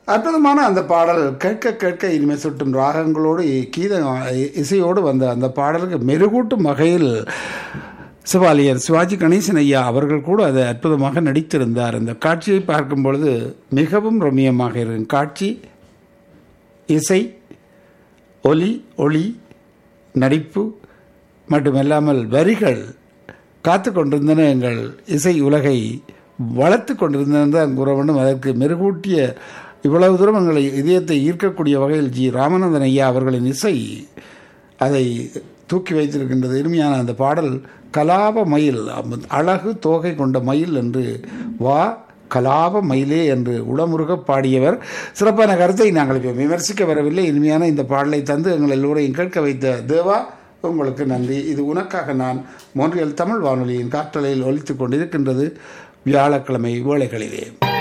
அற்புதமான அந்த பாடல் கேட்க கேட்க இனிமே சுட்டும் ராகங்களோடு கீத இசையோடு வந்த அந்த பாடலுக்கு மெருகூட்டும் வகையில் சிவாலியர் சிவாஜி கணேசன் ஐயா அவர்கள் கூட அதை அற்புதமாக நடித்திருந்தார் அந்த காட்சியை பார்க்கும் பொழுது மிகவும் ரம்மியமாக இருக்கும் காட்சி இசை ஒலி ஒளி நடிப்பு மட்டுமல்லாமல் வரிகள் காத்து கொண்டிருந்தன எங்கள் இசை உலகை வளர்த்து கொண்டிருந்தன தான் கூற வேண்டும் அதற்கு மெருகூட்டிய இவ்வளவு தூரம் எங்களை இதயத்தை ஈர்க்கக்கூடிய வகையில் ஜி ராமநாதன் ஐயா அவர்களின் இசை அதை தூக்கி வைத்திருக்கின்றது இனிமையான அந்த பாடல் கலாப மயில் அழகு தோகை கொண்ட மயில் என்று வா கலாப மயிலே என்று உளமுருக பாடியவர் சிறப்பான கருத்தை நாங்கள் இப்போ விமர்சிக்க வரவில்லை இனிமையான இந்த பாடலை தந்து எங்கள் எல்லோரையும் கேட்க வைத்த தேவா உங்களுக்கு நன்றி இது உனக்காக நான் மோன்றியல் தமிழ் வானொலியின் காற்றலையில் ஒலித்துக் கொண்டிருக்கின்றது வியாழக்கிழமை வேளைகளிலே